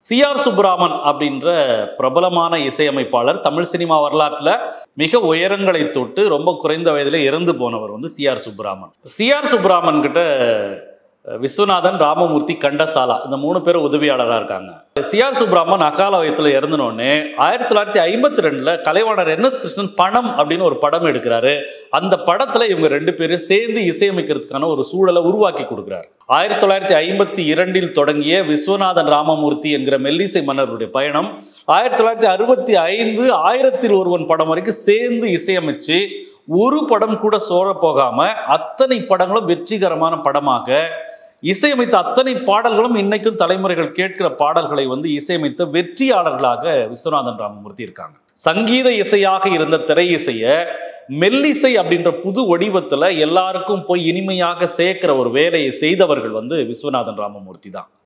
C R Subraman அப்படின்ற பிரபலமான இசையமைப்பாளர் தமிழ் சினிமா வரலாற்றில் மிக உயரங்களை தொட்டு ரொம்ப குறைந்த வயதில் இறந்து போனவர் வந்து C R Subramanian C R சுப்ராமன் கிட்ட விஸ்வநாதன் ராமமூர்த்தி கண்டசாலா இந்த மூணு பேரும் உதவியாளராக இருக்காங்க சி ஆர் சுப்ராமன் அகால வயத்தில் இறந்தனோடனே ஆயிரத்தி தொள்ளாயிரத்தி ஐம்பத்தி ரெண்டுல கலைவாணர் என் எஸ் கிருஷ்ணன் பணம் அப்படின்னு ஒரு படம் எடுக்கிறாரு அந்த படத்துல இவங்க ரெண்டு பேரும் சேர்ந்து இசையமைக்கிறதுக்கான ஒரு சூழலை உருவாக்கி கொடுக்குறாரு ஆயிரத்தி தொள்ளாயிரத்தி ஐம்பத்தி இரண்டில் தொடங்கிய விஸ்வநாதன் ராமமூர்த்தி என்கிற மெல்லிசை மன்னருடைய பயணம் ஆயிரத்தி தொள்ளாயிரத்தி அறுபத்தி ஐந்து ஆயிரத்தில் ஒருவன் படம் வரைக்கும் சேர்ந்து இசையமைச்சு ஒரு படம் கூட சோழ போகாம அத்தனை படங்களும் வெற்றிகரமான படமாக இசையமைத்த அத்தனை பாடல்களும் இன்னைக்கும் தலைமுறைகள் கேட்கிற பாடல்களை வந்து இசையமைத்த வெற்றியாளர்களாக விஸ்வநாதன் ராமமூர்த்தி இருக்காங்க சங்கீத இசையாக இருந்த திரை இசைய மெல்லிசை அப்படின்ற புது வடிவத்துல எல்லாருக்கும் போய் இனிமையாக சேர்க்கிற ஒரு வேலையை செய்தவர்கள் வந்து விஸ்வநாதன் ராமமூர்த்தி தான்